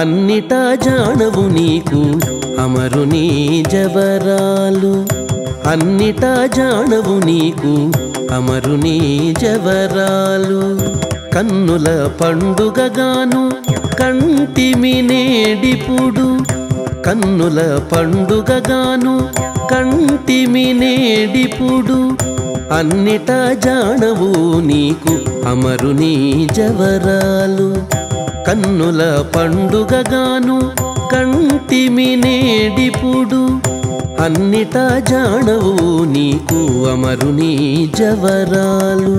అన్నిటా జానవు నీకు అమరుని జవరాలు అన్నిటా జానవు నీకు అమరుని జవరాలు కన్నుల పండుగగాను కంటిమి నేడిపుడు కన్నుల పండుగగాను కంటిమి నేడిపుడు అన్నిట జానవు నీకు అమరుని జవరాలు కన్నుల పండుగగాను కంటిమి నేడిపుడు అన్నిట జానవు నీకు అమరుని జవరాలు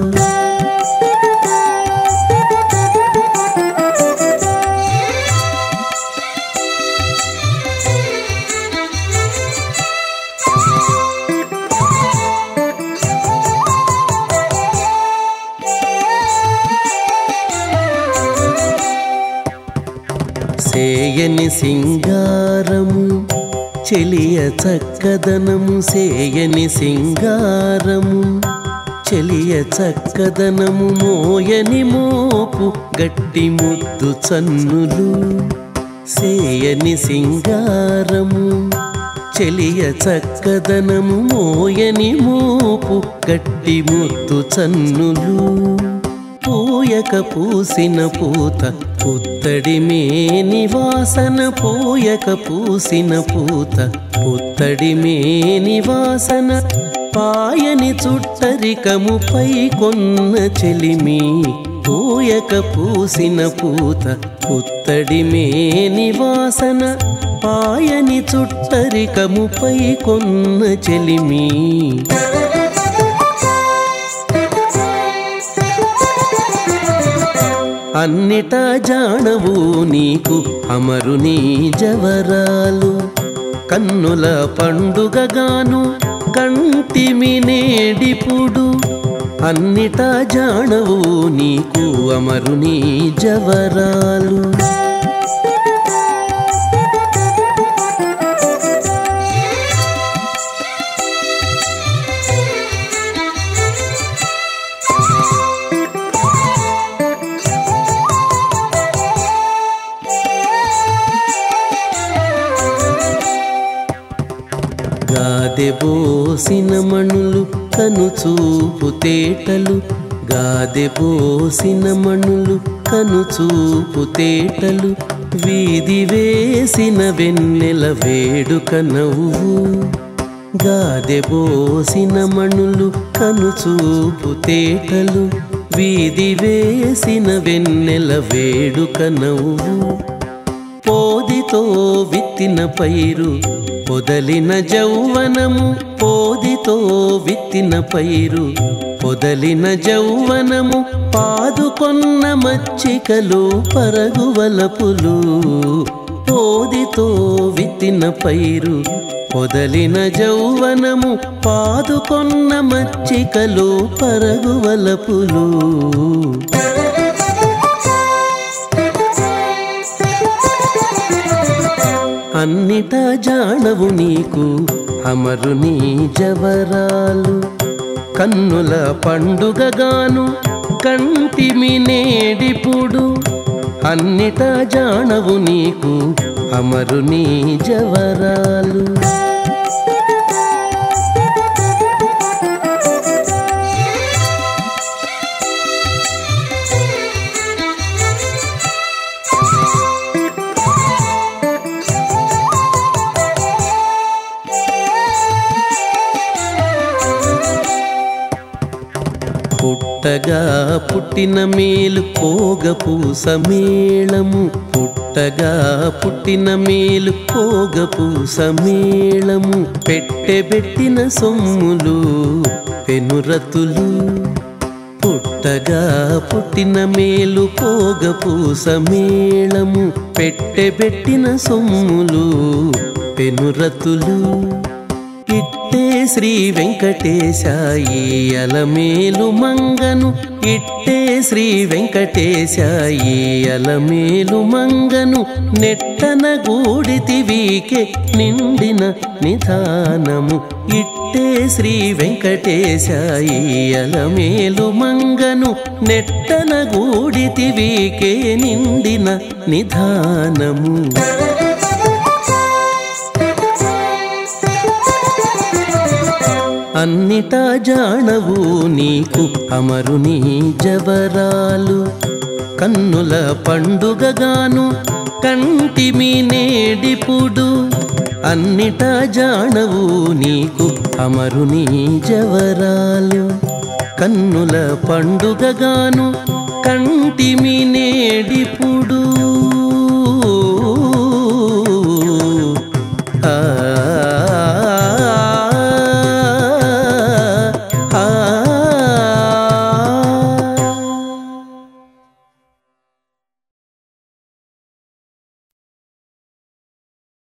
సేయని సింగారము చెలియ చక్కదనము సేయని సింగారము చెలియ చక్కదనము మోయని మోపు గట్టి ముద్దు చన్నులు సేయని సింగారము చెలియ చక్కదనము మోయని మోపు గట్టి ముద్దు చన్నులు పూయక పూసిన పూత పుత్తడి మేని వాసన పూయక పూసిన పూత పుత్తడి మేని వాసన పాయని చుట్టరికముపై కొన్న చెలిమి పూయక పూసిన పూత పుత్తడి మేని వాసన పాయని చుట్టరికముపై కొన్న చెలిమి అన్నిట జానవు నీకు అమరుని జవరాలు కన్నుల పండుగగాను కంటిమి నేడిపుడు అన్నిట జానవు నీకు అమరుని జవరాలు గాదెబోసిన మణులు కనుచూపు తేటలు గాదెబోసిన మణులు కనుచూపు తేటలు వీధి వేసిన వెన్నెల వేడుక నవ్వు గాదెబోసిన మణులు కనుచూపు తేటలు వీధి వేసిన వెన్నెల వేడుక నవ్వు పోదితో విత్తిన పైరు పొదలిన జౌవనము పోదితో విత్తిన పైరు పొదలిన జౌవనము పాదుకొన్న మచ్చికలు పరగువలపులు పోదితో విత్తిన పైరు పొదలిన జౌవనము పాదుకొన్న మచ్చికలు పరగువలపులు అన్నిట జానవు నీకు అమరుని జవరాలు కన్నుల పండుగగాను కంటిమి నేడిపుడు అన్నిట జానవు నీకు అమరుని జవరాలు పుట్టగా పుట్టిన మేలు పోగపూస మేళము పుట్టగా పుట్టిన మేలు పోగపూస మేళము పెట్టెబెట్టిన సొమ్ములు పెనురతులు పుట్టగా పుట్టిన మేలు పోగపూస మేళము పెట్టెబెట్టిన సొమ్ములు పెనురతులు ఇట్టే శ్రీ వెంకటేశాయి అలమేలు మంగను ఇట్టే శ్రీ వెంకటేశాయి అలమేలు మంగను నెట్టన గూడితివీకే నిండిన నిధానము ఇట్టే శ్రీ వెంకటేశాయి అలమేలు మంగను నెట్టన గూడితివీకే నిండిన నిధానము అన్నిటా జాణవు నీకు అమరుని జవరాలు కన్నుల పండుగగాను కంటిమి నేడిపుడు అన్నిటా జాణవు నీకు అమరుని జవరాలు కన్నుల పండుగగాను కంటిమి నేడిపుడు